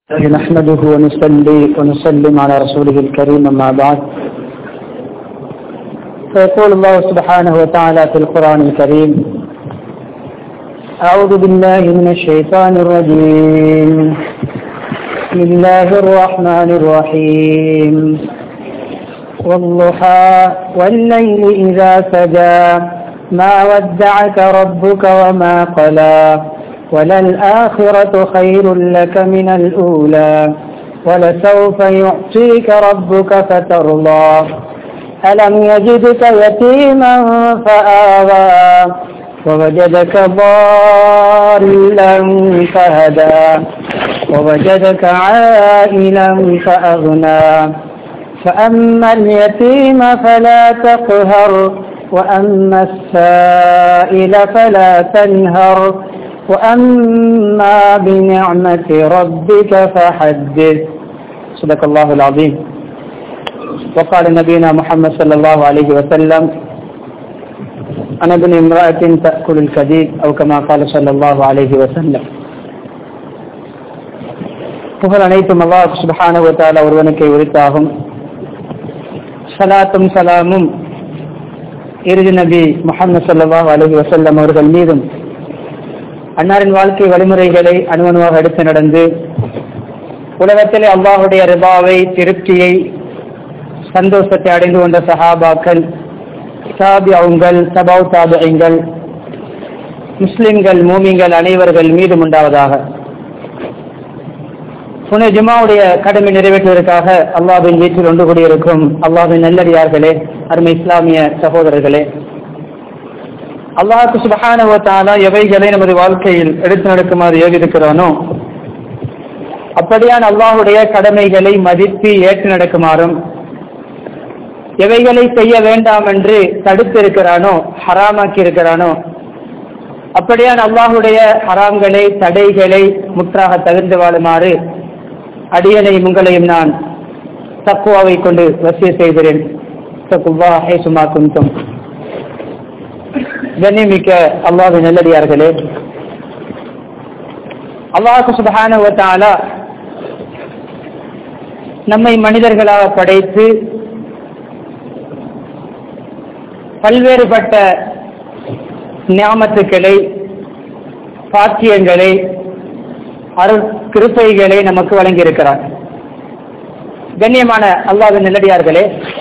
نحمده ونصلي ونسلم على رسوله الكريم أما بعد فيقول الله سبحانه وتعالى في القرآن الكريم أعوذ بالله من الشيطان الرجيم بسم الله الرحمن الرحيم والضحى والليل إذا سجى ما ودعك ربك وما قلى وللآخرة خير لك من الأولى ولسوف يعطيك ربك فترضى ألم يجدك يتيما فآوى ووجدك ضالا فهدى ووجدك عائلا فأغنى فأما اليتيم فلا تقهر وأما السائل فلا تنهر وأما بنعمة ربك فحدث صدق الله العظيم وقال نبينا محمد صلى الله عليه وسلم أنا ابن امرأة تأكل الكديد أو كما قال صلى الله عليه وسلم புகழ் அனைத்தும் அல்லாஹ் சுபஹானவத்தால ஒருவனுக்கு உரித்தாகும் சலாத்தும் சலாமும் இறுதி நபி முகமது சல்லாஹ் அலஹி வசல்லம் அவர்கள் மீதும் அன்னாரின் வாழ்க்கை வழிமுறைகளை அணுவணுவாக எடுத்து நடந்து உலகத்திலே அல்லாஹுடைய ரிபாவை திருப்தியை சந்தோஷத்தை அடைந்து கொண்ட சஹாபாக்கள் சாபியாவுங்கள் சபாவ் தாபியங்கள் முஸ்லிம்கள் மூமிங்கள் அனைவர்கள் மீதும் உண்டாவதாக புனே ஜுமாவுடைய கடமை நிறைவேற்றுவதற்காக அல்லாவின் வீட்டில் ஒன்று கூடியிருக்கும் அல்லாவின் நல்லடியார்களே அருமை இஸ்லாமிய சகோதரர்களே அல்லாஹு சுபஹானவத்தாலா எவைகளை நமது வாழ்க்கையில் எடுத்து நடக்குமாறு ஏவிருக்கிறானோ அப்படியான் அல்லாஹுடைய கடமைகளை மதித்து ஏற்று நடக்குமாறும் எவைகளை செய்ய வேண்டாம் என்று தடுத்திருக்கிறானோ ஹராமாக்கி இருக்கிறானோ அப்படியான் அல்லாஹுடைய ஹராம்களை தடைகளை முற்றாக தவிர்த்து வாழுமாறு அடியனையும் உங்களையும் நான் தக்குவாவை கொண்டு வசிய செய்கிறேன் தக்குவா ஹே சுமா குந்தும் கண்ணியமிக்க அல்லாவின் நல்லடியார்களே அல்லாஹு சுபஹான நம்மை மனிதர்களாக படைத்து பல்வேறுபட்ட ஞாமத்துக்களை பாக்கியங்களை அருள் கிருப்பைகளை நமக்கு வழங்கியிருக்கிறார் கண்ணியமான அல்லாவின் நல்லடியார்களே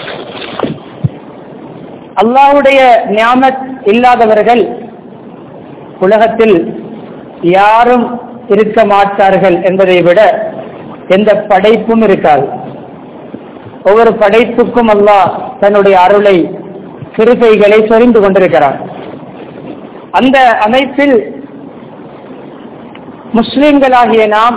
அல்லாவுடைய ஞாமத் இல்லாதவர்கள் உலகத்தில் யாரும் இருக்க மாட்டார்கள் என்பதை விட எந்த படைப்பும் இருக்காது ஒவ்வொரு படைப்புக்கும் அல்லாஹ் தன்னுடைய அருளை சிறுகைகளை சொரிந்து கொண்டிருக்கிறார் அந்த அமைப்பில் முஸ்லிம்களாகிய நாம்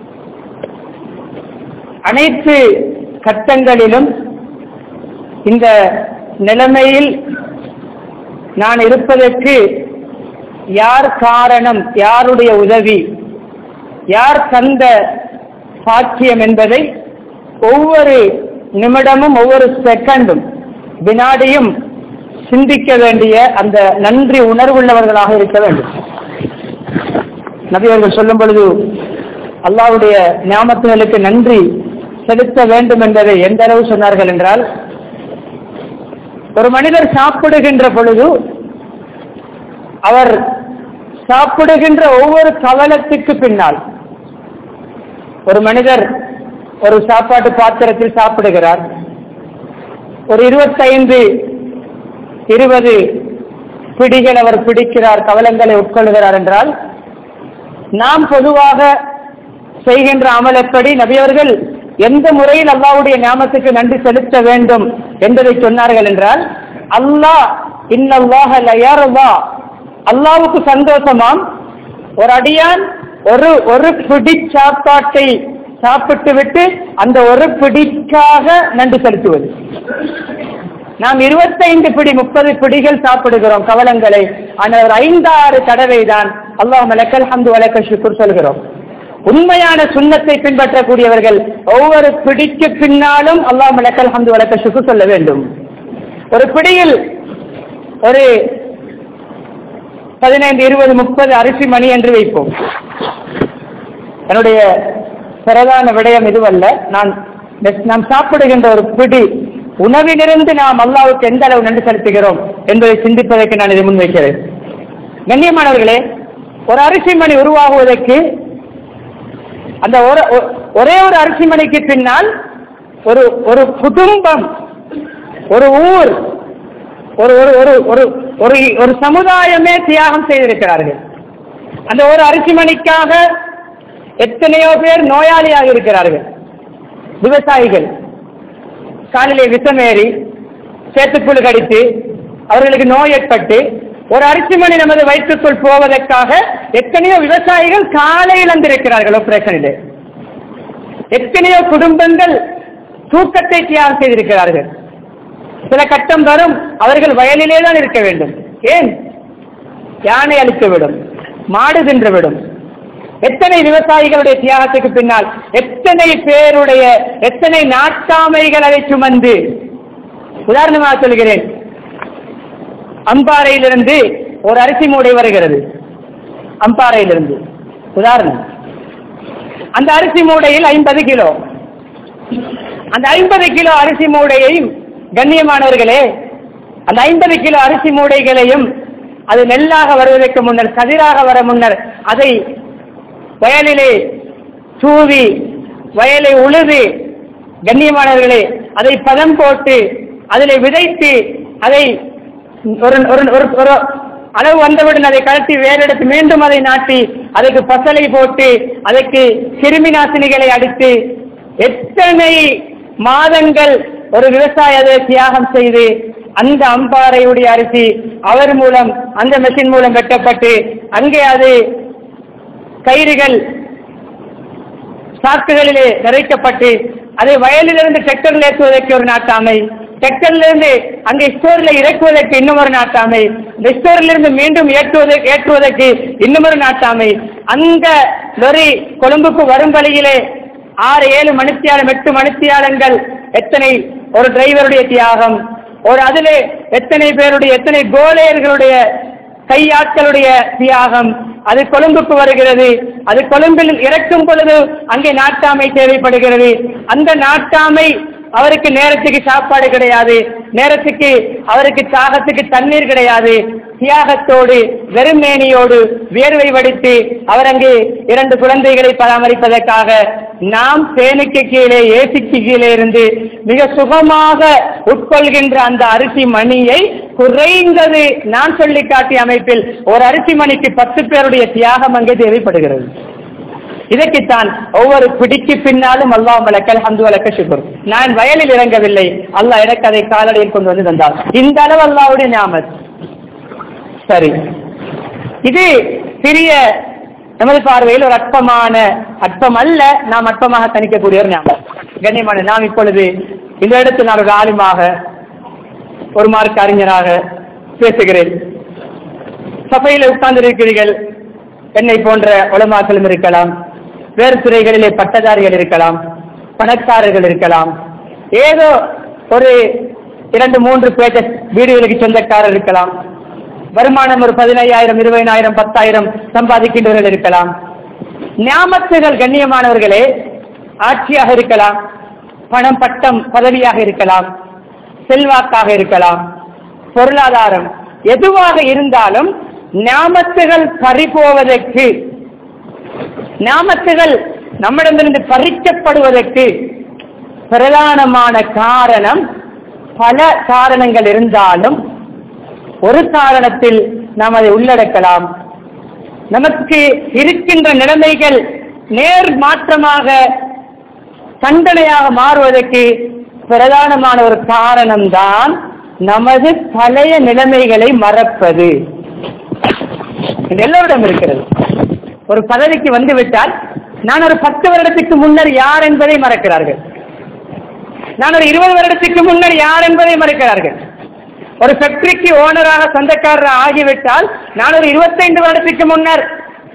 அனைத்து கட்டங்களிலும் இந்த நிலைமையில் நான் இருப்பதற்கு யார் காரணம் யாருடைய உதவி யார் தந்த சாட்சியம் என்பதை ஒவ்வொரு நிமிடமும் ஒவ்வொரு செகண்டும் வினாடியும் சிந்திக்க வேண்டிய அந்த நன்றி உணர்வுள்ளவர்களாக இருக்க வேண்டும் நபியவர்கள் சொல்லும் பொழுது அல்லாவுடைய ஞாபகங்களுக்கு நன்றி செலுத்த வேண்டும் என்பதை எந்த அளவு சொன்னார்கள் என்றால் ஒரு மனிதர் சாப்பிடுகின்ற பொழுது அவர் சாப்பிடுகின்ற ஒவ்வொரு கவலத்துக்கு பின்னால் ஒரு மனிதர் ஒரு சாப்பாட்டு பாத்திரத்தில் சாப்பிடுகிறார் ஒரு இருபத்தைந்து இருபது பிடிகள் அவர் பிடிக்கிறார் கவலங்களை உட்கொள்கிறார் என்றால் நாம் பொதுவாக செய்கின்ற அமலப்படி நபியவர்கள் எந்த முறையில் அல்லாவுடைய ஞாபகத்துக்கு நன்றி செலுத்த வேண்டும் என்பதை சொன்னார்கள் என்றால் அல்லாஹ் இன்னல்லாஹா அல்லாவுக்கு சந்தோஷமாம் ஒரு அடியான் ஒரு ஒரு பிடி சாப்பாட்டை சாப்பிட்டு விட்டு அந்த ஒரு பிடிக்காக நன்றி செலுத்துவது நாம் இருபத்தைந்து பிடி முப்பது பிடிகள் சாப்பிடுகிறோம் கவலங்களை ஆனால் ஒரு ஐந்தாறு தடவை தான் அல்லாஹ் மலக்கல் ஹந்து வழக்க சுக்குர் சொல்கிறோம் உண்மையான சுண்ணத்தை பின்பற்றக்கூடியவர்கள் ஒவ்வொரு பிடிக்கு பின்னாலும் அல்லாஹ் மலக்கல் ஹந்து வழக்க சுக்கு சொல்ல வேண்டும் ஒரு பிடியில் ஒரு பதினைந்து இருபது முப்பது அரிசி மணி என்று வைப்போம் என்னுடைய பிரதான விடயம் இதுவல்ல நான் நாம் சாப்பிடுகின்ற ஒரு பிடி உணவிலிருந்து நாம் அல்லாவுக்கு எந்த அளவு நன்றி செலுத்துகிறோம் என்பதை சிந்திப்பதற்கு நான் இதை முன்வைக்கிறேன் கண்ணியமானவர்களே ஒரு அரிசி மணி உருவாகுவதற்கு அந்த ஒரு- ஒ- ஒரே ஒரு அரிசி மணிக்கு பின்னால் ஒரு ஒரு குடும்பம் ஒரு ஊர் ஒரு ஒரு ஒரு ஒரு ஒரு ஒரு சமுதாயமே தியாகம் செய்திருக்கிறார்கள் அந்த ஒரு அரிசி மணிக்காக எத்தனையோ பேர் நோயாளியாக இருக்கிறார்கள் விவசாயிகள் காலிலே விஷமேறி சேத்துக்குள் கடித்து அவர்களுக்கு நோய் ஏற்பட்டு ஒரு அரிசி மணி நமது வயிற்றுக்குள் போவதற்காக எத்தனையோ விவசாயிகள் காலை இழந்திருக்கிறார்கள் ஆபரேஷனிலே எத்தனையோ குடும்பங்கள் தூக்கத்தை தியாகம் செய்திருக்கிறார்கள் சில கட்டம் வரும் அவர்கள் வயலிலே தான் இருக்க வேண்டும் ஏன் யானை அழித்து விடும் மாடு தின்று விடும் எத்தனை விவசாயிகளுடைய தியாகத்துக்கு பின்னால் எத்தனை பேருடைய எத்தனை நாட்டாமைகள் அதை சுமந்து உதாரணமாக சொல்கிறேன் அம்பாறையிலிருந்து ஒரு அரிசி மூடை வருகிறது அம்பாறையிலிருந்து உதாரணம் அந்த அரிசி மூடையில் ஐம்பது கிலோ அந்த ஐம்பது கிலோ அரிசி மூடையையும் கண்ணியமானவர்களே அந்த ஐம்பது கிலோ அரிசி மூடைகளையும் அது நெல்லாக வருவதற்கு முன்னர் கதிராக வர முன்னர் அதை வயலிலே தூவி வயலை உழுது கண்ணியமானவர்களே அதை பதம் போட்டு அதிலே விதைத்து அதை ஒரு ஒரு ஒரு ஒரு அளவு வந்தவுடன் அதை கழட்டி வேறு இடத்து மீண்டும் அதை நாட்டி அதுக்கு பசலை போட்டு அதற்கு கிருமி நாசினிகளை அடித்து எத்தனை மாதங்கள் ஒரு விவசாயி அதை தியாகம் செய்து அந்த அம்பாறையுடைய அரிசி அவர் மூலம் அந்த மெஷின் மூலம் வெட்டப்பட்டு அங்கே அது கயிறுகள் சாக்குகளிலே நிறைக்கப்பட்டு அதை வயலிலிருந்து டிராக்டரில் ஏற்றுவதற்கு ஒரு நாட்டாமை டிராக்டரிலிருந்து அங்கே ஸ்டோரில் இறக்குவதற்கு இன்னும் ஒரு நாட்டாமை இந்த ஸ்டோரிலிருந்து மீண்டும் ஏற்றுவதற்கு ஏற்றுவதற்கு இன்னும் ஒரு நாட்டாமை அந்த லொரி கொழும்புக்கு வரும் வழியிலே ஆறு ஏழு மணித்தியாலம் எட்டு மணித்தியாலங்கள் எத்தனை ஒரு டிரைவருடைய தியாகம் ஒரு அதிலே எத்தனை பேருடைய எத்தனை கோலேயர்களுடைய கையாட்களுடைய தியாகம் அது கொழும்புக்கு வருகிறது அது கொழும்பில் இறக்கும் பொழுது அங்கே நாட்டாமை தேவைப்படுகிறது அந்த நாட்டாமை அவருக்கு நேரத்துக்கு சாப்பாடு கிடையாது நேரத்துக்கு அவருக்கு தாகத்துக்கு தண்ணீர் கிடையாது தியாகத்தோடு வெறுமேனியோடு வியர்வை வடித்து அவர் அங்கே இரண்டு குழந்தைகளை பராமரிப்பதற்காக நாம் பேனுக்கு கீழே ஏசிக்கு கீழே இருந்து மிக சுகமாக உட்கொள்கின்ற அந்த அரிசி மணியை குறைந்தது நான் சொல்லி காட்டிய அமைப்பில் ஒரு அரிசி மணிக்கு பத்து பேருடைய தியாகம் அங்கே தேவைப்படுகிறது இதற்குத்தான் ஒவ்வொரு பிடிக்கு பின்னாலும் அல்லாஹ் மலக்கல் ஹந்து வழக்க சுகர் நான் வயலில் இறங்கவில்லை அல்லாஹ் எனக்கு அதை காலடியில் கொண்டு வந்து தந்தார் இந்த அளவு அல்லாவுடைய ஞாபகம் சரி இது சிறிய நமது பார்வையில் ஒரு அற்பமான அற்பம் அல்ல நாம் அற்பமாக தணிக்கக்கூடிய ஒரு ஞாபகம் கண்ணியமான நாம் இப்பொழுது இந்த இடத்தில் நான் ஒரு ஆளுமாக ஒரு மார்க் அறிஞராக பேசுகிறேன் சபையில் உட்கார்ந்திருக்கிறீர்கள் என்னை போன்ற உலமாக்களும் இருக்கலாம் வேறு துறைகளிலே பட்டதாரிகள் இருக்கலாம் பணக்காரர்கள் இருக்கலாம் ஏதோ ஒரு இரண்டு மூன்று பேஜஸ் வீடுகளுக்கு சொந்தக்காரர் இருக்கலாம் வருமானம் ஒரு பதினையாயிரம் இருபதாயிரம் பத்தாயிரம் சம்பாதிக்கின்றவர்கள் இருக்கலாம் ஞாபகத்துகள் கண்ணியமானவர்களே ஆட்சியாக இருக்கலாம் பணம் பட்டம் பதவியாக இருக்கலாம் செல்வாக்காக இருக்கலாம் பொருளாதாரம் எதுவாக இருந்தாலும் ஞாபகத்துகள் பறிபோவதற்கு ஞாபகத்துகள் நம்மிடமிருந்து பறிக்கப்படுவதற்கு பிரதானமான காரணம் பல காரணங்கள் இருந்தாலும் ஒரு காரணத்தில் நாம் அதை உள்ளடக்கலாம் நமக்கு இருக்கின்ற நிலைமைகள் நேர் மாற்றமாக தண்டனையாக மாறுவதற்கு பிரதானமான ஒரு காரணம்தான் நமது பழைய நிலைமைகளை மறப்பது இது எல்லோரிடம் இருக்கிறது ஒரு பதவிக்கு வந்து விட்டால் நான் ஒரு பத்து வருடத்துக்கு முன்னர் யார் என்பதை மறக்கிறார்கள் நான் ஒரு இருபது வருடத்துக்கு முன்னர் யார் என்பதை மறக்கிறார்கள் ஒரு ஃபேக்டரிக்கு ஓனராக சொந்தக்காரர் ஆகிவிட்டால் நான் ஒரு இருபத்தைந்து வருடத்துக்கு முன்னர்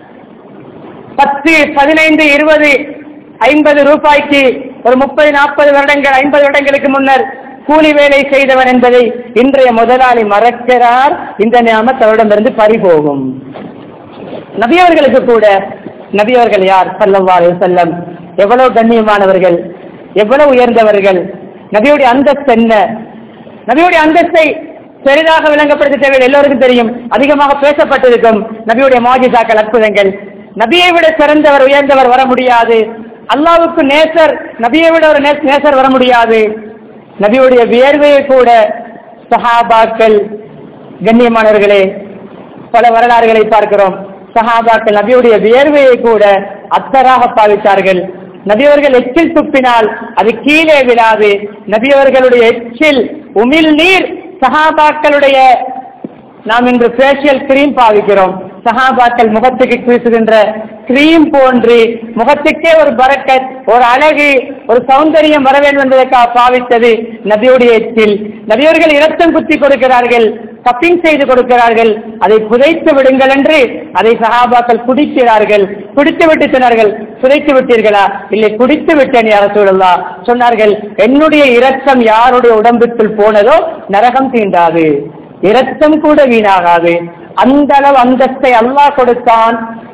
பத்து பதினைந்து இருபது ஐம்பது ரூபாய்க்கு ஒரு முப்பது நாற்பது வருடங்கள் ஐம்பது வருடங்களுக்கு முன்னர் கூலி வேலை செய்தவன் என்பதை இன்றைய முதலாளி மறக்கிறார் இந்த நியமத் அவரிடமிருந்து பறிபோகும் நபியவர்களுக்கு கூட நபியவர்கள் யார் சல்லல்லாஹு அலைஹி வஸல்லம் எவ்வளவு கண்ணியமானவர்கள் எவ்வளவு உயர்ந்தவர்கள் நபியுடைய அந்தஸ்து என்ன நபியுடைய அந்தஸ்தை பெரிதாக விளங்கப்படுத்த தேவையில்லை எல்லோருக்கும் தெரியும் அதிகமாக பேசப்பட்டிருக்கும் நபியுடைய மாஜிசாக்கள் அற்புதங்கள் நபியை விட சிறந்தவர் உயர்ந்தவர் வர முடியாது அல்லாவுக்கு நேசர் நபியை விட ஒரு நே- நேசர் வர முடியாது நபியுடைய வியர்வையை கூட சஹாபாக்கள் கண்ணியமானவர்களே பல வரலாறுகளை பார்க்கிறோம் சஹாபாக்கள் நபியுடைய வியர்வையை கூட அத்தராக பாவித்தார்கள் நபியவர்கள் எச்சில் துப்பினால் அது கீழே விழாது நபியவர்களுடைய எச்சில் உமிழ் நீர் சஹாபாக்களுடைய நாம் இன்று ஃபேஷியல் கிரீம் பாவிக்கிறோம் சஹாபாக்கள் முகத்துக்கு பூசுகின்ற கிரீம் போன்று முகத்துக்கே ஒரு பரக்கத் ஒரு அழகு ஒரு சௌந்தரியம் வர வேண்டும் என்பதற்காக பாவித்தது நபியுடைய எச்சில் நபியவர்கள் இரத்தம் குத்தி கொடுக்கிறார்கள் கப்பிங் செய்து கொடுக்கிறார்கள் அதை புதைத்து விடுங்கள் என்று அதை சஹாபாக்கள் குடிக்கிறார்கள் குடித்து விட்டு சொன்னார்கள் புதைத்து விட்டீர்களா இல்லை குடித்து விட்டேன் யார சூழல்லா சொன்னார்கள் என்னுடைய இரத்தம் யாருடைய உடம்புக்குள் போனதோ நரகம் தீண்டாது இரத்தம் கூட வீணாகாது அந்த அளவு அந்தஸ்தை அல்லாஹ் கொடுத்தான்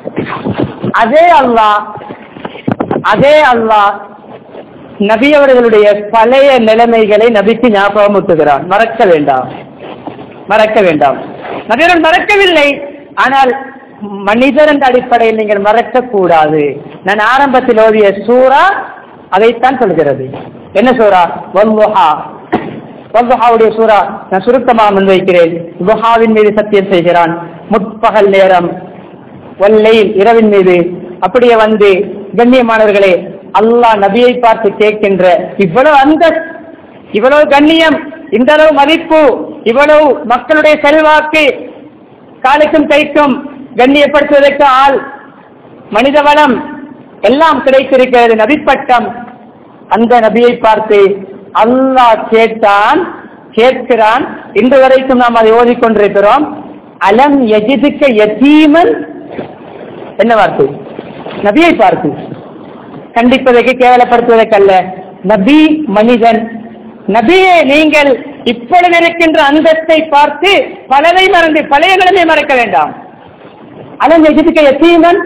அதே அல்லாஹ் அதே அல்லாஹ் நபி அவர்களுடைய பழைய நிலைமைகளை நபிக்கு ஞாபகமூட்டுகிறான் மறக்க வேண்டாம் மறக்க வேண்டாம் நபியர்கள் மறக்கவில்லை ஆனால் மனிதர் என்ற அடிப்படையில் நீங்கள் மறக்க கூடாது நான் ஆரம்பத்தில் ஓதிய சூரா அதைத்தான் சொல்கிறது என்ன சூரா வல்லுஹா வல்லுஹாவுடைய சூரா நான் சுருக்கமாக முன்வைக்கிறேன் துஹாவின் மீது சத்தியம் செய்கிறான் முற்பகல் நேரம் வல்லையில் இரவின் மீது அப்படியே வந்து கண்ணியமானவர்களே அல்லாஹ் நபியை பார்த்து கேட்கின்ற இவ்வளவு அந்த இவ்வளவு கண்ணியம் இந்த அளவு மதிப்பு இவ்வளவு மக்களுடைய செல்வாக்கு காலுக்கும் கைக்கும் கண்ணியப்படுத்துவதற்கு ஆள் மனித வளம் எல்லாம் கிடைத்திருக்கிறது நபிப்பட்டம் அந்த நபியை பார்த்து அல்லாஹ் கேட்டான் கேட்கிறான் இன்று வரைக்கும் நாம் அதை ஓதிக்கொண்டிருக்கிறோம் அலம் எஜிதுக்க யதீமன் என்ன வார்த்தை நபியை பார்த்து கண்டிப்பதற்கு கேவலப்படுத்துவதற்கல்ல நபி மனிதன் நபியே நீங்கள் இப்பொழுது இருக்கின்ற அந்தஸ்தை பார்த்து பலதை மறந்து பழைய நிலைமை மறக்க வேண்டாம் அலம் எஜிதுக்க யதீமன்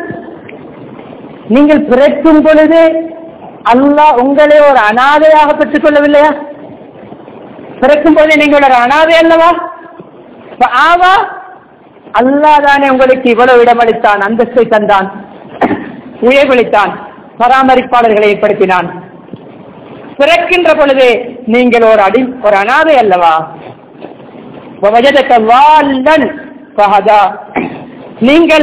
நீங்கள் பிறக்கும் பொழுது அல்லாஹ் உங்களை ஒரு அனாதையாக பெற்றுக் கொள்ளவில்லையா பிறக்கும் பொழுது நீங்கள் ஒரு அனாதை அல்லவா இப்ப ஆவா அல்லாஹ் தானே உங்களுக்கு இவ்வளவு இடமளித்தான் அந்தஸ்தை தந்தான் உயர்வளித்தான் பராமரிப்பாளர்களை ஏற்படுத்தினான் பிறக்கின்ற பொழுது நீங்கள் ஒரு அடி ஒரு அனாதை அல்லவா وَوَجَدَكَ ضَالًّا فَهَدَى. நீங்கள்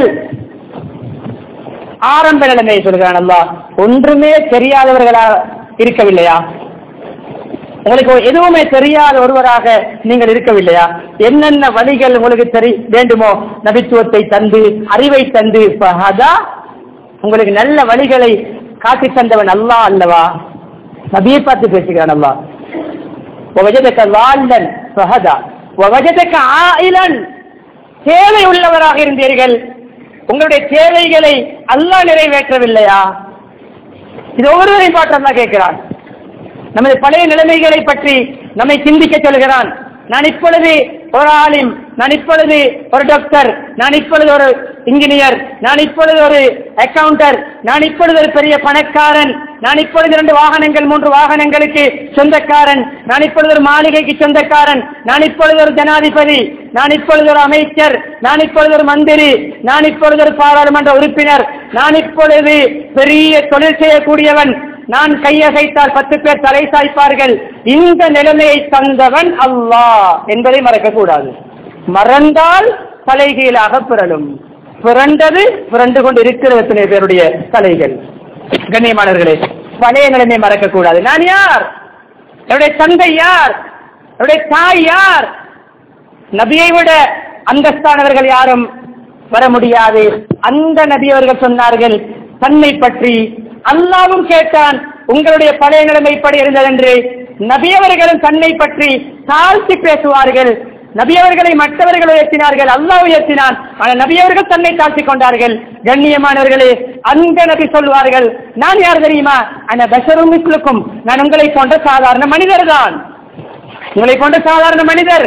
ஆரம்ப நிலைமையை சொல்கிறான் அல்லாஹ் ஒன்றுமே தெரியாதவர்களா இருக்கவில்லையா உங்களுக்கு எதுவுமே தெரியாத ஒருவராக நீங்கள் இருக்கவில்லையா என்னென்ன வழிகள் உங்களுக்கு தெரி வேண்டுமோ நபித்துவத்தை தந்து அறிவை தந்து ஃபஹதா, உங்களுக்கு நல்ல வழிகளை காட்டி தந்தவன் அல்லாஹ் அல்லவா நபியை பார்த்து பேசுகிறான் அல்லாஹ் وَوَجَدَكَ ضَالًّا فَهَدَى وَوَجَدَكَ عَائِلًا தேவை உள்ளவராக இருந்தீர்கள் உங்களுடைய தேவைகளை அல்லாஹ் நிறைவேற்றவில்லையா இது ஒவ்வொருவரையும் பாட்டு அல்லாஹ் கேட்கிறான் நமது பழைய நிலைமைகளை பற்றி நம்மை சிந்திக்க சொல்கிறான் நான் இப்பொழுது ஒரு ஆலிம் நான் இப்பொழுது ஒரு டாக்டர் நான் இப்பொழுது ஒரு இன்ஜினியர் நான் இப்பொழுது ஒரு அக்கவுண்டர் நான் இப்பொழுது ஒரு பெரிய பணக்காரன் நான் இப்பொழுது இரண்டு வாகனங்கள் மூன்று வாகனங்களுக்கு சொந்தக்காரன் நான் இப்பொழுது ஒரு மாளிகைக்கு சொந்தக்காரன் நான் இப்பொழுது ஒரு ஜனாதிபதி நான் இப்பொழுது ஒரு அமைச்சர் நான் இப்பொழுது ஒரு மந்திரி நான் இப்பொழுது ஒரு பாராளுமன்ற உறுப்பினர் நான் இப்பொழுது பெரிய தொழில் செய்யக்கூடியவன் நான் கையசைத்தால் பத்து பேர் தலை சாய்ப்பார்கள் இந்த நிலைமையை தந்தவன் அல்லாஹ் என்பதை மறக்க கூடாது மறந்தால் தலைகீழாக பிறலும் பிறண்டது பிறண்டு கொண்டு இருக்கிற எத்தனை பேருடைய தலைகள் கண்ணியமானவர்களே பழைய நிலைமை மறக்க கூடாது நான் யார் என்னுடைய தந்தை யார் என்னுடைய தாய் யார் நபியை விட அந்தஸ்தானவர்கள் யாரும் வர முடியாது அந்த நபி அவர்கள் சொன்னார்கள் தன்னை பற்றி அல்லாவும் கேட்டான் உங்களுடைய பழைய நிலைமைப்படி இருந்ததென்று நபியவர்களும் தன்னை பற்றி தாழ்த்தி பேசுவார்கள் நபியவர்களை மற்றவர்கள் உயர்த்தினார்கள் அல்லாஹ் உயர்த்தினான் ஆனால் நபியவர்கள் தன்னை தாழ்த்திக் கொண்டார்கள் கண்ணியமானவர்களே அந்த நபி சொல்வார்கள் நான் யார் தெரியுமா அந்த பஷரும் மிஸ்லுக்கும் நான் உங்களை போன்ற சாதாரண மனிதர் தான் உங்களை போன்ற சாதாரண மனிதர்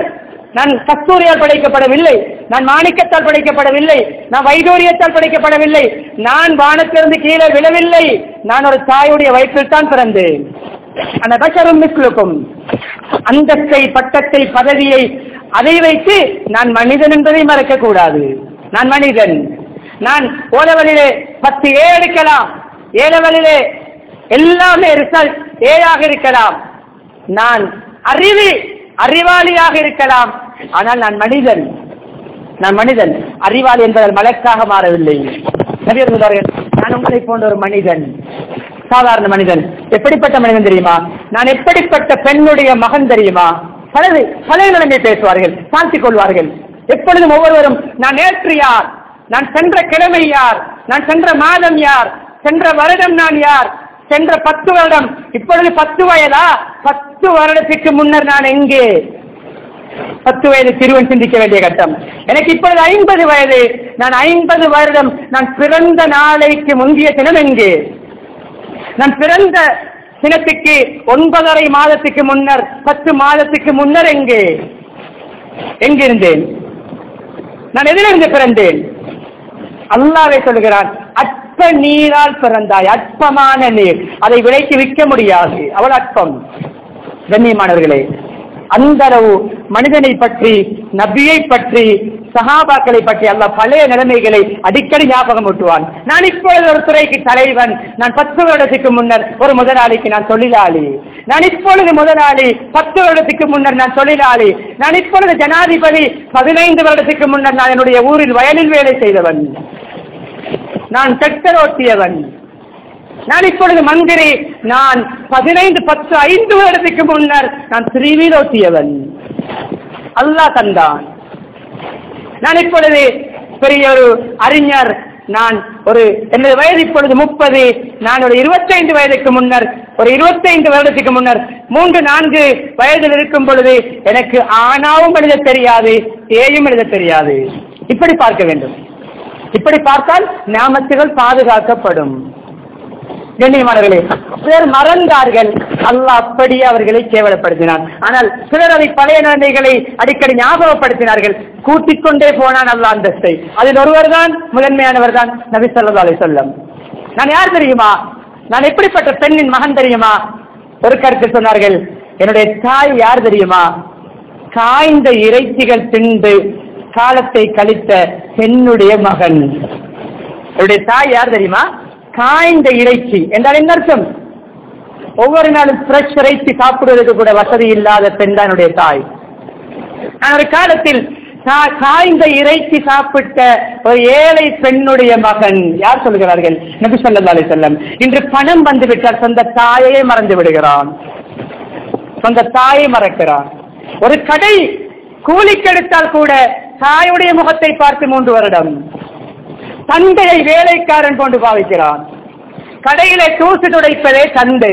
நான் கஸ்தூரியால் படைக்கப்படவில்லை நான் மாணிக்கத்தால் படைக்கப்படவில்லை நான் வைடூரியத்தால் படைக்கப்படவில்லை நான் வானத்திலிருந்து கீழே விழவில்லை நான் ஒரு தாயுடைய வயிற்றில் தான் பிறந்தேன் அந்த பஷரும் மிஸ்லுக்கும் அந்தஸ்தை பட்டத்தை பதவியை அதை வைத்து நான் மனிதன் என்பதை மறக்க கூடாது நான் மனிதன் நான் ஓலவழிலே பத்து ஏ எடுக்கலாம் ஏலவழிலே எல்லாமே ரிசல்ட் ஏழாக இருக்கலாம் நான் அறிவி அறிவாளியாக இருக்கலாம் ஆனால் நான் மனிதன் நான் மனிதன் அறிவாளி என்பதால் மலக்காக மாறவில்லை நபியர் சொல்வார்கள், நான் உங்களை போன்ற ஒரு மனிதன் சாதாரண மனிதன் எப்படிப்பட்ட மனிதன் தெரியுமா நான் எப்படிப்பட்ட பெண்ணுடைய மகன் தெரியுமா பலது பல நிலைமை பேசுவார்கள் சாந்திக் கொள்வார்கள் எப்பொழுதும் ஒவ்வொருவரும் நான் நேற்று யார் நான் சென்ற கிழமை யார் நான் சென்ற மாதம் யார் சென்ற வருடம் நான் யார் சென்ற பத்து வருடம் இப்பொழுது பத்து வயதா பத்து வருடத்துக்கு முன்னர் நான் எங்கே பத்து வயது சிறுவன் சிந்திக்க வேண்டிய கட்டம் எனக்கு இப்பொழுது ஐம்பது வயது நான் ஐம்பது வருடம் நான் பிறந்த நாளைக்கு முந்தைய தினம் எங்கே நான் பிறந்த தினத்துக்கு ஒன்பதரை மாதத்துக்கு முன்னர் பத்து மாதத்துக்கு முன்னர் எங்கே எங்கிருந்தேன் நான் எதிலிருந்து பிறந்தேன் அல்லாவே சொல்கிறான் அற்ப நீரால் பிறந்தாய் அற்பமான நீர் அதை விலைக்கு விற்க முடியாது அவள் அற்பம் கண்ணியமானவர்களே அந்த அளவு மனிதனை பற்றி நபியை பற்றி சஹாபாக்களை பற்றி அல்ல பழைய நிலைமைகளை அடிக்கடி ஞாபகம் ஊட்டுவான் நான் இப்பொழுது ஒரு துறைக்கு தலைவன் நான் பத்து வருடத்துக்கு முன்னர் ஒரு முதலாளிக்கு நான் தொழிலாளி நான் இப்பொழுது முதலாளி பத்து வருடத்துக்கு முன்னர் நான் தொழிலாளி நான் இப்பொழுது ஜனாதிபதி பதினைந்து வருடத்துக்கு முன்னர் நான் என்னுடைய ஊரில் வயலில் வேலை செய்தவன் நான் டிராக்டர் ஓட்டியவன் நான் இப்பொழுது மந்திரி நான் பதினைந்து பத்து ஐந்து வருடத்துக்கு முன்னர் நான் திருவியில் ஓட்டியவன் அல்லாஹ் தந்தான் நான் இப்பொழுது பெரிய ஒரு அறிஞர் நான் ஒரு எனது வயது இப்பொழுது முப்பது நான் ஒரு இருபத்தைந்து வயதுக்கு முன்னர் ஒரு இருபத்தைந்து வருடத்துக்கு முன்னர் மூன்று நான்கு வயதில் இருக்கும் பொழுது எனக்கு ஆணாவும் எழுத தெரியாது ஏயும் எழுத தெரியாது இப்படி பார்க்க வேண்டும் இப்படி பார்த்தால் ஞாபகத்துகள் பாதுகாக்கப்படும் கண்ணியமானவர்களே சிலர் மறந்தார்கள் அல்லாஹ் அப்படியே அவர்களை கேவலப்படுத்தினான் ஆனால் சிலர் அதை பழைய நிலைமைகளை அடிக்கடி ஞாபகப்படுத்தினார்கள் கூட்டிக் கொண்டே போனான் அல்லாஹ் அந்தஸ்தை அதில் ஒருவர் தான் முதன்மையானவர் தான் நபி ஸல்லல்லாஹு அலைஹி வஸல்லம் நான் யார் தெரியுமா நான் எப்படிப்பட்ட பெண்ணின் மகன் தெரியுமா ஒரு கருத்து சொன்னார்கள் என்னுடைய தாய் யார் தெரியுமா காய்ந்த இறைச்சிகள் தின்று காலத்தை கழித்த பெண்ணுடைய மகன் என்னுடைய தாய் யார் தெரியுமா காய்ந்த இறைச்சி என்றால் என்ன அர்த்தம் ஒவ்வொரு நாளும் ஃப்ரெஷ் இறைச்சி சாப்பிடுவதற்கு கூட வசதி இல்லாத பெண் தான் என்னுடைய தாய் நான் ஒரு காலத்தில் கா- காய்ந்த இறைச்சி சாப்பிட்ட ஒரு ஏழை பெண்ணுடைய மகன் யார் சொல்கிறார்கள் நபி ஸல்லல்லாஹு அலைஹி வஸல்லம் இன்று பணம் வந்து விட்டால் சொந்த தாயையே மறந்து விடுகிறான் சொந்த தாயை மறக்கிறான் ஒரு கடை கூலிக்கெடுத்தால் கூட தாயுடைய முகத்தை பார்த்து மூன்று வருடம் தந்தையை வேலைக்காரன் கொண்டு பாவிக்கிறான் கடையிலே தூசு துடைப்பதே தந்தை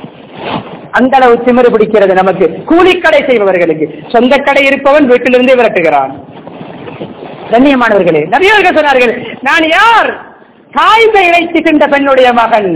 அந்த அளவு திமிரு பிடிக்கிறது நமக்கு கூலிக்கடை செய்பவர்களுக்கு சொந்த கடை இருப்பவன் வீட்டிலிருந்தே விரட்டுகிறான் கண்ணியமானவர்களே நபியர்கள் சொன்னார்கள் நான் யார் காய்ந்த இறைச்சி தின்ற பெண்ணுடைய மகன்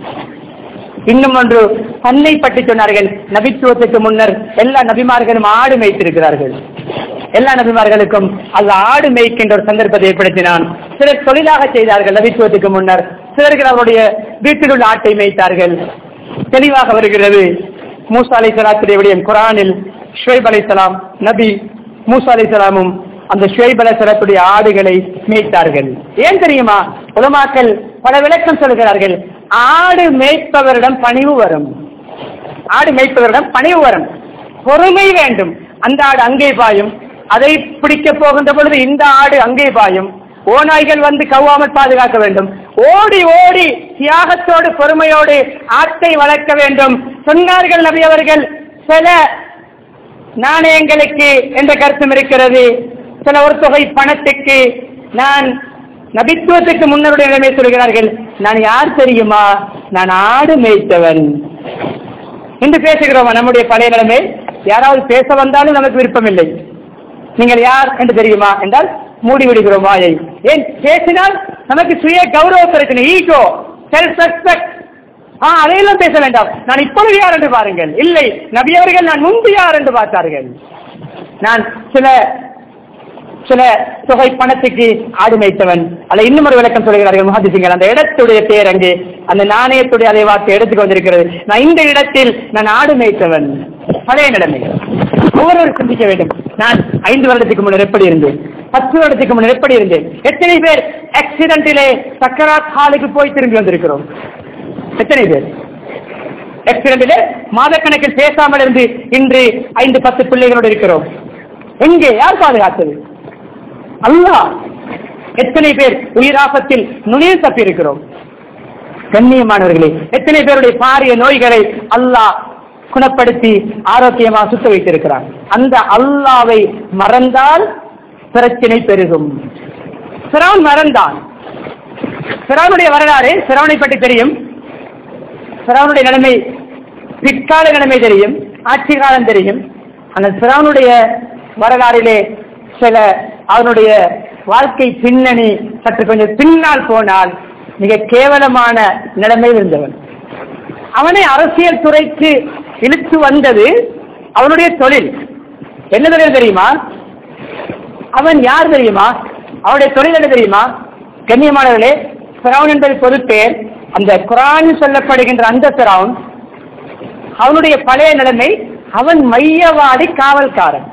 இன்னும் ஒன்று தன்னை பற்றி சொன்னார்கள் நபித்துவத்துக்கு முன்னர் எல்லா நபிமார்களும் ஆடு மேய்த்திருக்கிறார்கள் எல்லா நபிமார்களுக்கும் அது ஆடு மேய்க்கின்ற ஒரு சந்தர்ப்பத்தை ஏற்படுத்தினான் சிலர் தொழிலாக செய்தார்கள் நபித்துவத்துக்கு முன்னர் சிலர்கள் அவருடைய வீட்டில் உள்ள ஆட்டை மேய்த்தார்கள் தெளிவாக வருகிறது மூசா அலை சலாத்துடைய விடயம் குரானில் ஷுவைப் அலை சலாம் நபி மூசா அலை சலாமும் அந்த ஷுவைப் அலை சலாத்துடைய ஆடுகளை மேய்த்தார்கள் ஏன் தெரியுமா உலமாக்கள் பல விளக்கம் சொல்கிறார்கள் ஆடு மேய்ப்பவரிடம் பணிவு வரும் ஆடு மேய்ப்பவரிடம் பணிவு வரும் பொறுமை வேண்டும் அந்த ஆடு அங்கே பாயும் அதை பிடிக்க போகின்ற பொழுது இந்த ஆடு அங்கே பாயும் ஓநாய்கள் வந்து கவ்வாமல் பாதுகாக்க வேண்டும் ஓடி ஓடி தியாகத்தோடு பொறுமையோடு ஆட்டை வளர்க்க வேண்டும் சொன்னார்கள் நபி அவர்கள் சில நாணயங்களுக்கு என்ற கருத்தும் இருக்கிறது சில ஒரு தொகை பணத்துக்கு நான் நபித்துவத்துக்கு முன்னருடைய நிலைமை சொல்கிறார்கள் நான் யார் தெரியுமா நான் ஆடு மேய்த்தவன் என்று பேசுகிறோமா நம்முடைய பழைய நிலைமை யாராவது பேச வந்தாலும் நமக்கு விருப்பமில்லை நீங்கள் யார் என்று தெரியுமா என்றால் மூடி விடுகிறோம் வாயை ஏன் பேசினால் நமக்கு சுய கௌரவ பிரச்சனை ஈகோ செல்ஃப் ரெஸ்பெக்ட் ஆ அதையெல்லாம் பேச வேண்டாம் நான் இப்பொழுது யார் என்று பாருங்கள் இல்லை நபியவர்கள் நான் முன்பு யார் என்று பார்த்தார்கள் நான் சில சில தொகை பணத்துக்கு ஆடு மேய்த்தவன் அல்ல இன்னும் ஒரு விளக்கம் சொல்கிறார்கள் முஹாதிசிங்கள் அந்த இடத்துடைய பேர் அங்கு அந்த நாணயத்துடைய அதை வார்த்தை எடுத்துக் வந்திருக்கிறது நான் இந்த இடத்தில் நான் ஆடு மேய்த்தவன் பழைய நிலைமை ஒவ்வொருவர் சிந்திக்க வேண்டும் நான் ஐந்து வருடத்துக்கு முன்னர் எப்படி இருந்தேன் பத்து வருடத்துக்கு முன்னர் எப்படி இருந்தேன் எத்தனை பேர் ஆக்சிடென்டிலே சக்கராத் ஹாலுக்கு போய் திரும்பி வந்திருக்கிறோம் எத்தனை பேர் ஆக்சிடென்டிலே மாதக்கணக்கில் பேசாமல் இருந்து இன்று ஐந்து பத்து பிள்ளைகளோடு இருக்கிறோம் எங்கே யார் பாதுகாத்தது அல்லாஹ் எத்தனை பேர் உயிராபத்தில் நுழைய தப்பி இருக்கிறோம் கண்ணியமானவர்களே எத்தனை பேருடைய பாரிய நோய்களை அல்லாஹ் குணப்படுத்தி ஆரோக்கியமா சுத்த வைத்திருக்கிறார் அந்த அல்லாவை மறந்தால் பிரச்சனை பெருகும் சிறான் மறந்தான் சிறானுடைய வரலாறு சிறானை பற்றி தெரியும் சிறானுடைய நிலைமை பிற்கால நிலைமை தெரியும் ஆட்சி காலம் தெரியும் அந்த சிறானுடைய வரலாறிலே சில அவனுடைய வாழ்க்கை பின்னணி சற்று கொஞ்சம் பின்னால் போனால் மிக கேவலமான நிலைமையில் இருந்தவன் அவனை அரசியல் துறைக்கு இழுத்து வந்தது அவனுடைய தொழில் என்ன தொழில் தெரியுமா அவன் யார் தெரியுமா அவனுடைய தொழில் என்ன தெரியுமா கண்ணியமானவர்களே பிறவுன் என்பது பொது பேர் அந்த குரான் சொல்லப்படுகின்ற அந்த பிறவுன் அவனுடைய பழைய நிலைமை அவன் மையவாடி காவல்காரன்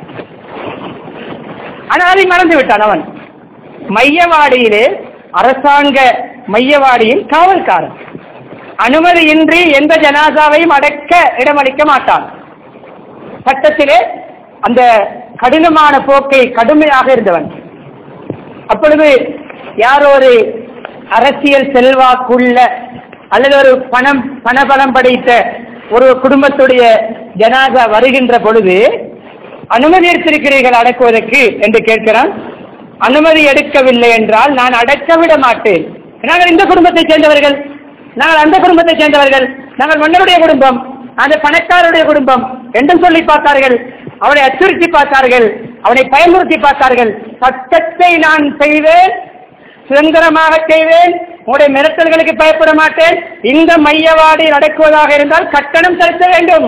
ஆனால் அதை மறந்து விட்டான் அவன் மையவாடியிலே அரசாங்க மையவாடியில் காவல்காரன் அனுமதியின்றி எந்த ஜனாசாவையும் அடக்க இடமளிக்க மாட்டான் சட்டத்திலே அந்த கடினமான போக்கை கடுமையாக இருந்தவன் அப்பொழுது யாரோ ஒரு அரசியல் செல்வாக்குள்ள அல்லது ஒரு பணம் பணபலம் படைத்த ஒரு குடும்பத்துடைய ஜனாதா வருகின்ற பொழுது அனுமதி எடுத்திருக்கிறீர்கள் அடக்குவதற்கு என்று கேட்கிறான் அனுமதி எடுக்கவில்லை என்றால் நான் அடக்க விட மாட்டேன் நாங்கள் இந்த குடும்பத்தை சேர்ந்தவர்கள் நாங்கள் அந்த குடும்பத்தை சேர்ந்தவர்கள் நாங்கள் மன்னருடைய குடும்பம் அந்த பணக்காரருடைய குடும்பம் என்றும் சொல்லி பார்த்தார்கள் அவனை அச்சுறுத்தி பார்த்தார்கள் அவனை பயமுறுத்தி பார்த்தார்கள் சட்டத்தை நான் செய்வேன் சுதந்திரமாக செய்வேன் உங்களுடைய மிரட்டல்களுக்கு பயப்பட மாட்டேன் இந்த மையவாடி நடக்குவதாக இருந்தால் கட்டணம் செலுத்த வேண்டும்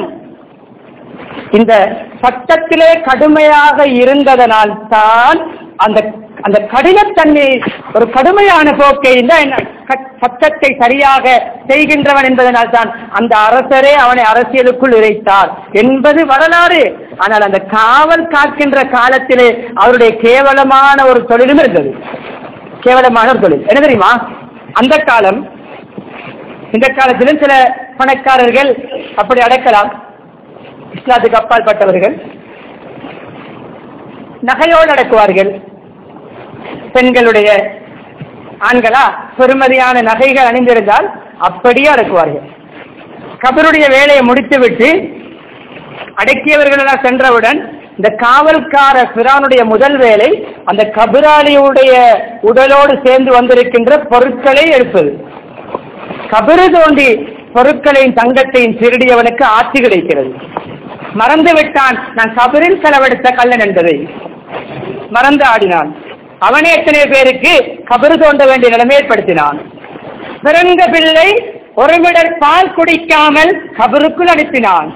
இந்த சட்டத்திலே கடுமையாக இருந்ததனால் தான் அந்த அந்த கடினத்தன்மை ஒரு கடுமையான போக்கை இந்த க- சட்டத்தை சரியாக செய்கின்றவன் என்பதனால் தான் அந்த அரசரே அவனை அரசியலுக்குள் இறைத்தார் என்பது வரலாறு ஆனால் அந்த காவல் காக்கின்ற காலத்திலே அவருடைய கேவலமான ஒரு தொழிலும் இருந்தது கேவலமான ஒரு தொழில் என்ன தெரியுமா அந்த காலம் இந்த காலத்திலும் சில பணக்காரர்கள் அப்படி அடக்கலாம் இஸ்லாத்துக்கு அப்பால் பட்டவர்கள் நகையோடு அடக்குவார்கள் பெண்களுடைய ஆண்களா பெருமதியான நகைகள் அணிந்திருந்தால் அப்படியே அடக்குவார்கள் கபருடைய வேலையை முடித்துவிட்டு அடக்கியவர்களெல்லாம் சென்றவுடன் இந்த காவல்கார பிரானுடைய முதல் வேலை அந்த கபிராளியுடைய உடலோடு சேர்ந்து வந்திருக்கின்ற பொருட்களை எடுப்பது கபிறு தோண்டி பொருட்களையும் தங்கத்தையும் திருடியவனுக்கு ஆட்சி கிடைக்கிறது மறந்து விட்டான் நான் கபிரில் செலவெடுத்த கள்ளன் என்பதை மறந்து ஆடினான் அவனே எத்தனை பேருக்கு கபிறு தோண்ட வேண்டிய நிலைமை ஏற்படுத்தினான் பிறந்த பிள்ளை ஒரு மிடர் பால் குடிக்காமல் கபருக்குள் அனுப்பினான்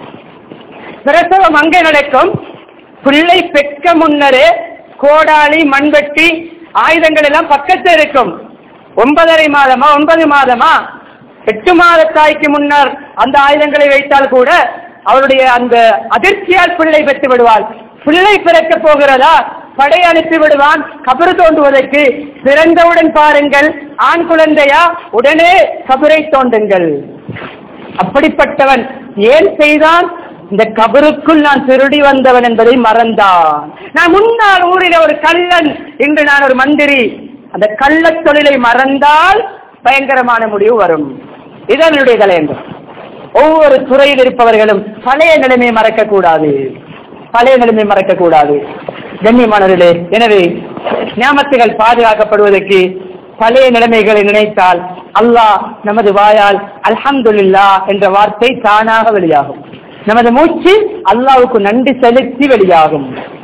பிரசவம் அங்கே நடக்கும் பிள்ளை பெற்க முன்னரே கோடாளி மண்வெட்டி ஆயுதங்கள் எல்லாம் பக்கத்தில் இருக்கும் ஒன்பதரை மாதமா ஒன்பது மாதமா எட்டு மாத தாய்க்கு முன்னர் அந்த ஆயுதங்களை வைத்தால் கூட அவருடைய அந்த அதிர்ச்சியால் பிள்ளை பெற்று விடுவாள் பிள்ளை பிறக்க போகிறதா படை அனுப்பி விடுவான் கபரு தோண்டுவதற்கு பிறந்தவுடன் பாருங்கள் ஆண் குழந்தையா உடனே கபரை தோண்டுங்கள் அப்படிப்பட்டவன் ஏன் செய்தான் இந்த கபருக்குள் நான் திருடி வந்தவன் என்பதை மறந்தான் நான் முன்னாள் ஊரில் ஒரு கள்ளன் இன்று நான் ஒரு மந்திரி அந்த கள்ளத் தொழிலை மறந்தால் பயங்கரமான முடிவு வரும் இதுதான் என்னுடைய தலையங்கம் ஒவ்வொரு துறையில் இருப்பவர்களும் பழைய நிலைமையை மறக்க கூடாது பழைய நிலைமை மறக்க கூடாது கண்ணியமானவர்களே எனவே ஞாபகத்துகள் பாதுகாக்கப்படுவதற்கு பழைய நிலைமைகளை நினைத்தால் அல்லாஹ் நமது வாயால் அல்ஹம்துலில்லா என்ற வார்த்தை தானாக வெளியாகும் நமது மூச்சு அல்லாவுக்கு நன்றி செலுத்தி வெளியாகும்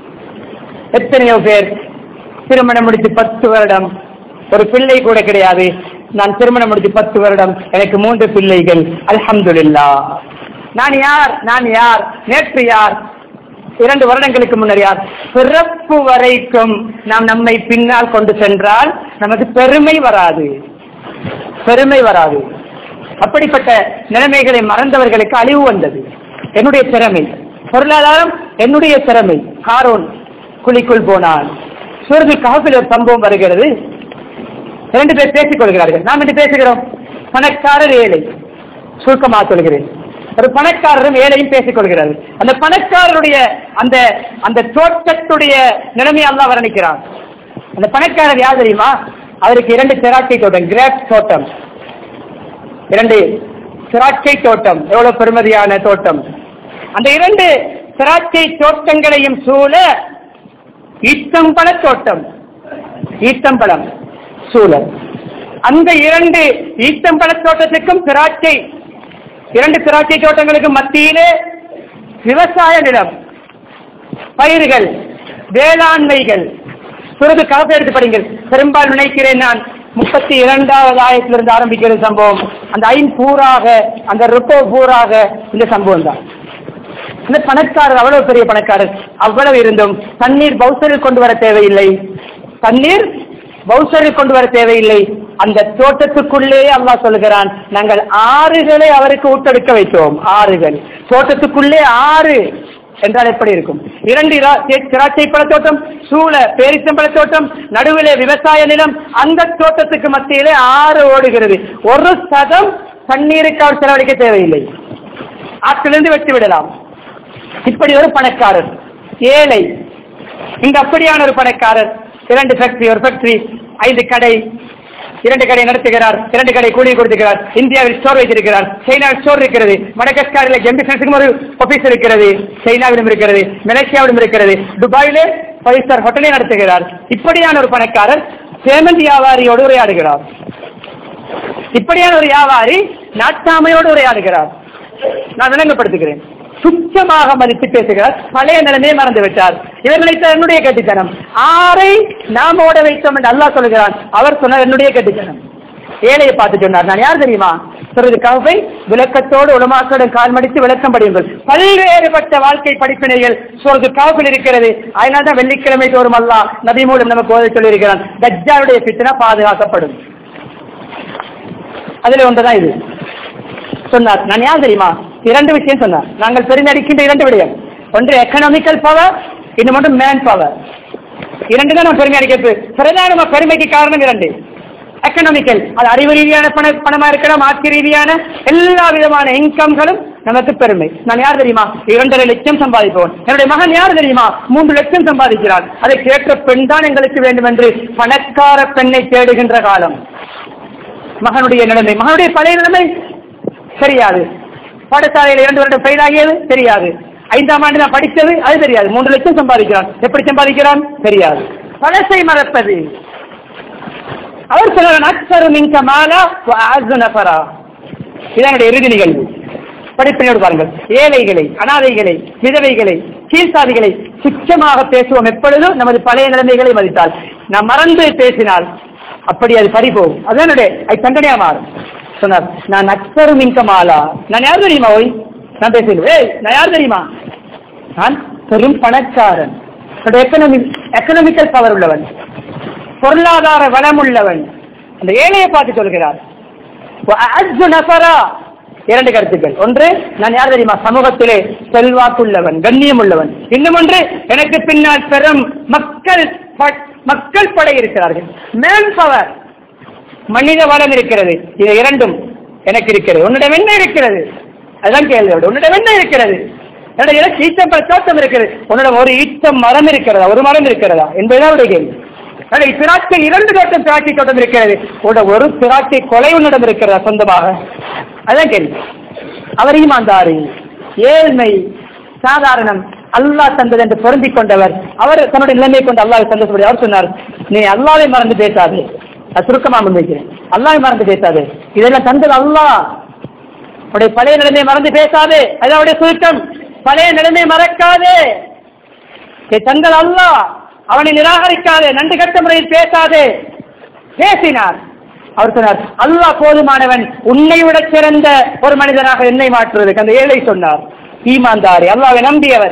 எத்தனையோ பேர் திருமணம் முடித்து பத்து வருடம் ஒரு பிள்ளை கூட கிடையாது நான் திருமணம் முடித்து பத்து வருடம் எனக்கு மூன்று பிள்ளைகள் அல்ஹம்துலில்லா நான் யார் நான் யார் நேற்று யார் இரண்டு வருடங்களுக்கு முன்னர் யார் பிறப்பு வரைக்கும் நாம் நம்மை பின்னால் கொண்டு சென்றால் நமக்கு பெருமை வராது பெருமை வராது அப்படிப்பட்ட நிலைமைகளை மறந்தவர்களுக்கு அழிவு வந்தது என்னுடைய திறமை பொருளாதாரம் என்னுடைய திறமை காரோன் குழிக்குள் போனான் சூரது காப்பில் ஒரு சம்பவம் வருகிறது இரண்டு பேர் பேசிக் கொள்கிறார்கள் நாம் இன்று பேசுகிறோம் பணக்காரர் ஏழை சுருக்கமாக சொல்கிறேன் ஒரு பணக்காரரும் ஏழையும் பேசிக் கொள்கிறார்கள் அந்த பணக்காரருடைய அந்த அந்த தோட்டத்துடைய நிலைமையை அல்லாஹ் வர்ணிக்கிறான் அந்த பணக்காரர் யார் தெரியுமா அவருக்கு இரண்டு திராட்சை தோட்டம் கிரேப் தோட்டம் இரண்டு திராட்சை தோட்டம் எவ்வளவு பெருமதியான தோட்டம் அந்த இரண்டு திராட்சை தோட்டங்களையும் சூழ ஈத்தம்பழ தோட்டம் ஈத்தம்பழம் சூழ அந்த இரண்டு ஈத்தம்பழ தோட்டத்துக்கும் திராட்சை இரண்டு திராட்சை தோட்டங்களுக்கு மத்தியிலே விவசாய நிலம் பயிர்கள் வேளாண்மைகள் சிறிது கலப்பை எடுத்து படிங்கள் பெரும்பாலும் நினைக்கிறேன் நான் முப்பத்தி இரண்டாவது ஆயத்திலிருந்து ஆரம்பிக்கிற சம்பவம் அந்த ஐம்பூராக அந்த ருட்டோ பூராக இந்த சம்பவம் தான் இந்த பணக்காரர் அவ்வளவு பெரிய பணக்காரர் அவ்வளவு இருந்தும் தண்ணீர் பௌசரில் கொண்டு வர தேவையில்லை தண்ணீர் பௌசரில் கொண்டு வர தேவையில்லை அந்த தோட்டத்துக்குள்ளே அல்லாஹ் சொல்லுகிறான் நாங்கள் ஆறுகளை அவருக்கு ஊட்டெடுக்க வைத்தோம் ஆறுகள் தோட்டத்துக்குள்ளே ஆறு என்றால் எப்படி இருக்கும் இரண்டு இரா- தே- திராட்சை பழத்தோட்டம் சூழ பேரிச்சம்பழத்தோட்டம் நடுவிலே விவசாய நிலம் அந்த தோட்டத்துக்கு மத்தியிலே ஆறு ஓடுகிறது ஒரு சதம் தண்ணீருக்கு அவர் செலவழிக்க தேவையில்லை ஆற்றிலிருந்து வெட்டி விடலாம் இப்படி ஒரு பணக்காரர் ஏழை இங்க அப்படியான ஒரு பணக்காரர் இரண்டு ஃபேக்டரி ஒரு ஃபேக்டரி ஐந்து கடை இரண்டு கடை நடத்துகிறார் இரண்டு கடை கூலி கொடுத்துக்கிறார் இந்தியாவில் ஸ்டோர் வைத்திருக்கிறார் சைனாவில் ஸ்டோர் இருக்கிறது மடகஸ்காரில் எம் பிசினஸுக்கும் ஒரு ஆபீஸ் இருக்கிறது சைனாவிலும் இருக்கிறது மலேசியாவிலும் இருக்கிறது துபாயிலே ஃபைவ் ஸ்டார் ஹோட்டலை நடத்துகிறார் இப்படியான ஒரு பணக்காரர் பேமெண்ட் வியாபாரியோடு உரையாடுகிறார் இப்படியான ஒரு வியாபாரி நாட்டாமையோடு உரையாடுகிறார் நான் விளங்கப்படுத்துகிறேன் சுத்தமாக மதித்து பேசுகிறார் பழைய நிலைமையை மறந்து விட்டார் இவர் நினைத்த என்னுடைய கட்டித்தனம் ஆரை நாம் ஓட வைத்தோம் என்று அல்லாஹ் சொல்கிறான் அவர் சொன்னார் என்னுடைய கட்டித்தனம் ஏழையை பார்த்து சொன்னார் நான் யார் தெரியுமா சிறிது கவை விளக்கத்தோடு உலமாக்களுடன் கால் மடித்து விளக்கம் படியுங்கள் பல்வேறுபட்ட வாழ்க்கை படிப்பினைகள் சிறிது கவப்பில் இருக்கிறது அதனால தான் வெள்ளிக்கிழமை தோறும் அல்லாஹ் நபி மூலம் நமக்கு ஓத சொல்லியிருக்கிறான் தஜ்ஜாலுடைய பித்தனா பாதுகாக்கப்படும் அதுல ஒன்றுதான் இது சொன்னார் நான் யார் தெரியுமா இரண்டு விஷயம் சொன்னார் நாங்கள் பெருந்தடிக்கின்ற இரண்டு விடயம் ஒன்று எக்கனாமிக்கல் பவர் இன்னும் ஒன்று மேன் பவர் இரண்டு தான் நம்ம பெருமை அடிக்கிறது பிரதான பெருமைக்கு காரணம் இரண்டு எக்கனாமிக்கல் அது அறிவு ரீதியான பண பணமா இருக்கலாம் ஆட்சி ரீதியான எல்லா விதமான இன்கம்களும் நமக்கு பெருமை நான் யார் தெரியுமா இரண்டரை லட்சம் சம்பாதிப்பவன் என்னுடைய மகன் யார் தெரியுமா மூன்று லட்சம் சம்பாதிக்கிறான் அதை கேட்ட பெண் தான் எங்களுக்கு வேண்டும் என்று பணக்கார பெண்ணை தேடுகின்ற காலம் மகனுடைய நிலைமை மகனுடைய பழைய நிலைமை தெரியாது பாடசாலையில் இரண்டு வருடம் ஃபெயில் ஆகியது தெரியாது ஐந்தாம் ஆண்டு நான் படித்தது அது தெரியாது மூன்று லட்சம் சம்பாதிக்கிறான் எப்படி சம்பாதிக்கிறான் தெரியாது பழசை மறப்பது அவர் சொல்றான் அக்சரு மின்க மாலா அசு நபரா இதனுடைய இறுதி நிகழ்வு படிப்பினோடு பாருங்கள் ஏழைகளை அனாதைகளை விதவைகளை கீழ்சாதிகளை சுச்சமாக பேசுவோம் எப்பொழுதும் நமது பழைய நிலைமைகளை மதித்தால் நாம் மறந்து பேசினால் அப்படி அது பறி போகும் அது என்னுடைய அது தண்டனையா மாறும் சொன்னார் நான் அக்சரு மின்க மாலா நான் யார் தெரியுமா ஓய் நான் பேசுகிறேன் ஏய் நான் யார் தெரியுமா நான் பெரும் பணக்காரன் எக்கனாமிக் எக்கனாமிக்கல் பவர் உள்ளவன் பொருளாதார வளம் உள்ளவன் அந்த ஏழையை பார்த்து சொல்கிறார் வஅஅஸ்ஸு நஃபரா. இரண்டு கருத்துக்கள் ஒன்று நான் யார் தெரியுமா சமூகத்திலே செல்வாக்குள்ளவன் கண்ணியம் உள்ளவன் இன்னும் ஒன்று எனக்கு பின்னால் பெரும் மக்கள் ப- மக்கள் படை இருக்கிறார்கள் மேன் பவர் மனித வளம் இருக்கிறது இது இரண்டும் எனக்கு இருக்கிறது உன்னிடம் என்ன இருக்கிறது அதுதான் கேள்வி உன்னிடம் என்ன இருக்கிறது என்னுடைய எனக்கு ஈச்சம் தோட்டம் இருக்கிறது உன்னிடம் ஒரு ஈச்சம் மரம் இருக்கிறதா ஒரு மரம் இருக்கிறதா என்பதுதான் அவருடைய கேள்வி ஆனால் திராட்சை இரண்டு தோட்டம் திராட்சை தோட்டம் இருக்கிறது உட ஒரு திராட்சை கொலை உன்னிடம் இருக்கிறதா சொந்தமாக அதான் கேள்வி அவர் ஈமான்தாரி ஏழ்மை சாதாரணம் அல்லாஹ் தந்தது என்று பொருந்திக் கொண்டவர் அவர் தன்னுடைய நிலைமை கொண்டு அல்லாஹ் சந்தோஷப்படி அவர் சொன்னார் நீ அல்லாவை மறந்து பேசாதே அது சுருக்கமா முன்வைக்கிறேன் அல்லாவை மறந்து பேசாதே இதெல்லாம் தந்தது அல்லாஹ் உடைய பழைய நிலைமையை மறந்து பேசாதே அது அவருடைய சுருக்கம் பழைய நிலைமையை மறக்காதே இதை தந்தது அல்லாஹ் அவனை நிராகரிக்காதே நன்றி கட்ட முறையில் பேசாதே பேசினார் அவர் சொன்னார் அல்லாஹ் போதுமானவன் உன்னை விட சிறந்த ஒரு மனிதனாக என்னை மாற்றுவதற்கு அந்த ஏழை சொன்னார் ஈமான்தாரி அல்லாவை நம்பியவர்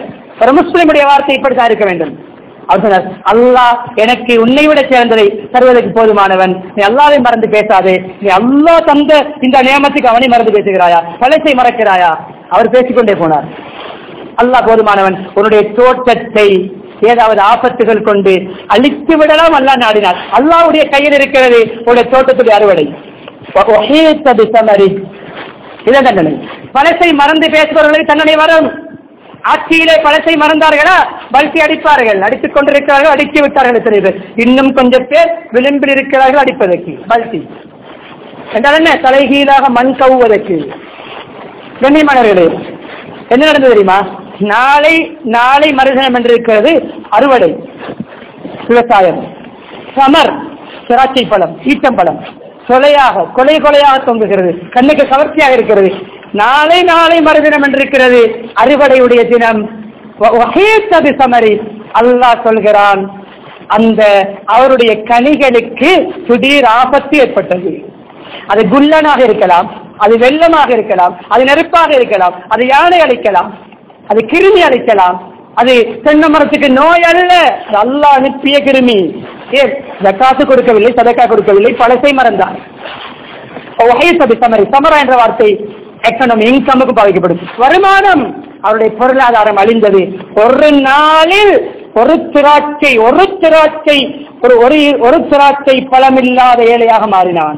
ஒரு முஸ்லிமுடைய வார்த்தை இப்படித்தான் இருக்க வேண்டும் அவர் சொன்னார் அல்லாஹ் எனக்கு உன்னை விட சேர்ந்ததை தருவதற்கு போதுமானவன் நீ அல்லாவை மறந்து பேசாதே நீ அல்லாஹ் தந்த இந்த நியமத்துக்கு அவனை மறந்து பேசுகிறாயா பழசை மறக்கிறாயா அவர் பேசிக்கொண்டே போனார் அல்லாஹ் போதுமானவன் உன்னுடைய தோட்டத்தை ஏதாவது ஆபத்துகள் கொண்டு அழித்து விடலாம் அல்லாஹ் நாடினார் அல்லாஹ்வுடைய கையில் இருக்கிறது உன்னுடைய தோட்டத்துடைய அறுவடை வஹீத்தது சமரி இதான் தண்டனை பழசை மறந்து பேசுபவர்களுக்கு தண்டனை வரும் ஆட்சியிலே பழசை மறந்தார்களா பல்சி அடிப்பார்கள் அடித்துக் கொண்டிருக்கிறார்கள் அடித்து விட்டார்கள் எத்தனை பேர் இன்னும் கொஞ்சம் பேர் விளிம்பில் இருக்கிறார்கள் அடிப்பதற்கு பல்சி என்றால் என்ன தலைகீழாக மண் கவுவதற்கு கண்ணியமானவர்களே என்ன நடந்தது தெரியுமா நாளை நாளை மறுதினம் என்று இருக்கிறது அறுவடை விவசாயம் சமர் திராட்சை பழம் ஈட்டம்பழம் சொலையாக கொலை கொலையாக தொங்குகிறது கண்ணுக்கு கவர்ச்சியாக இருக்கிறது நாளை நாளை மறுதினம் என்றிருக்கிறது அறுவடையுடைய தினம் வஹீத்தது சமரி அல்லாஹ் சொல்கிறான் அந்த அவருடைய கனிகளுக்கு திடீர் ஆபத்து ஏற்பட்டது அது குல்லனாக இருக்கலாம் அது வெள்ளமாக இருக்கலாம் அது நெருப்பாக இருக்கலாம் அது யானை அளிக்கலாம் அது கிருமி அளிக்கலாம் அது தென்னை மரத்துக்கு நோய் அல்ல அது அல்லாஹ் அனுப்பிய கிருமி ஏன் ஜக்காத்து கொடுக்கவில்லை சதக்கா கொடுக்கவில்லை பழசை மறந்தான் வகை சபி சமரி சமரா என்ற வார்த்தை எக்கனமி இன்கமுக்கு பாதிக்கப்படும் வருமானம் அவருடைய பொருளாதாரம் அழிந்தது ஒரு நாளில் ஒரு திராட்சை ஒரு திராட்சை ஒரு ஒரு ஒரு திராட்சை பழமில்லாத ஏழையாக மாறினான்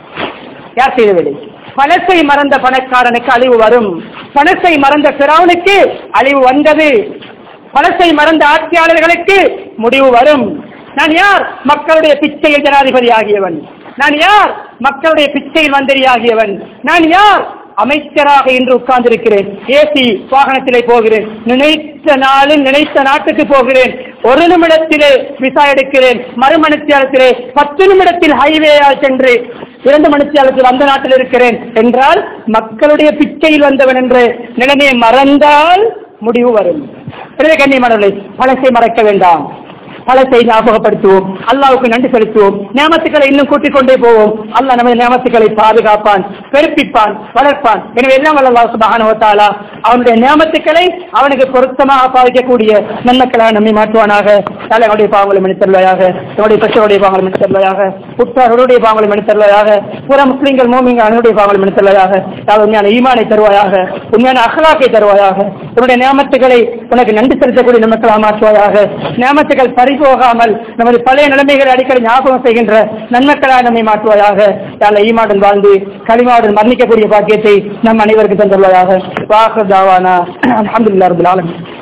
யார் செய்தவில்லை பணத்தை மறந்த பணக்காரனுக்கு அழிவு வரும் பணத்தை மறந்த பிறவனுக்கு அழிவு வந்தது பணத்தை மறந்த ஆட்சியாளர்களுக்கு முடிவு வரும் நான் யார் மக்களுடைய பிச்சையில் ஜனாதிபதி ஆகியவன் நான் யார் மக்களுடைய பிச்சையில் மந்திரி ஆகியவன் நான் யார் அமைச்சராக இன்று உட்கார்ந்திருக்கிறேன் ஏசி வாகனத்திலே போகிறேன் நினைத்த நாளில் நினைத்த நாட்டுக்கு போகிறேன் ஒரு நிமிடத்திலே விசா எடுக்கிறேன் மறுமணித்தியாலத்திலே பத்து நிமிடத்தில் ஹைவேயால் சென்று இரண்டு மணித்தியாலத்தில் அந்த நாட்டில் இருக்கிறேன் என்றால் மக்களுடைய பிச்சையில் வந்தவன் என்ற நிலைமையை மறந்தால் முடிவு வரும் எனவே கண்ணியமானவர்களை பழசை மறக்க வேண்டாம் பழத்தை ஞாபகப்படுத்துவோம் அல்லாவுக்கு நன்றி செலுத்துவோம் நியமத்துக்களை இன்னும் கூட்டிக் கொண்டே போவோம் அல்லாஹ் நமது நியமத்துக்களை பாதுகாப்பான் பெருப்பிப்பான் வளர்ப்பான் எனவே எல்லாம் வல்ல அல்லாஹ் சுப்ஹானஹு வ தஆலா அவனுடைய நியமத்துக்களை அவனுக்கு பொருத்தமாக பாதிக்கக்கூடிய நன்மக்களாக நம்மை மாற்றுவானாக தலைவனுடைய பாவங்களை மன்னித்தருவாயாக நம்முடைய பெற்றோருடைய பாவங்களை மன்னித்தருவாயாக உற்றார்களுடைய பாவங்களை மன்னித்தருவாயாக புற முஸ்லீம்கள் மோமிங்கள் அனைவருடைய பாவங்களை மன்னித்தருவாயாக யார் உண்மையான ஈமானை தருவாயாக உண்மையான அகலாக்கை தருவாயாக உன்னுடைய நியமத்துக்களை உனக்கு நன்றி செலுத்தக்கூடிய நமக்களாக மாற்றுவாயாக நியமத்துக்கள் பறிபோகாமல் நமது பழைய நிலைமைகளை அடிக்கடி ஞாபகம் செய்கின்ற நன்மக்களாக நம்மை மாற்றுவாயாக யாழ் ஈமாடன் வாழ்ந்து களிமாவுடன் மரணிக்கக்கூடிய பாக்கியத்தை நம் அனைவருக்கும் தந்துள்ளாயாக வாஹர் தாவானா அலமதுல்லா ரபுல் ஆலமீன்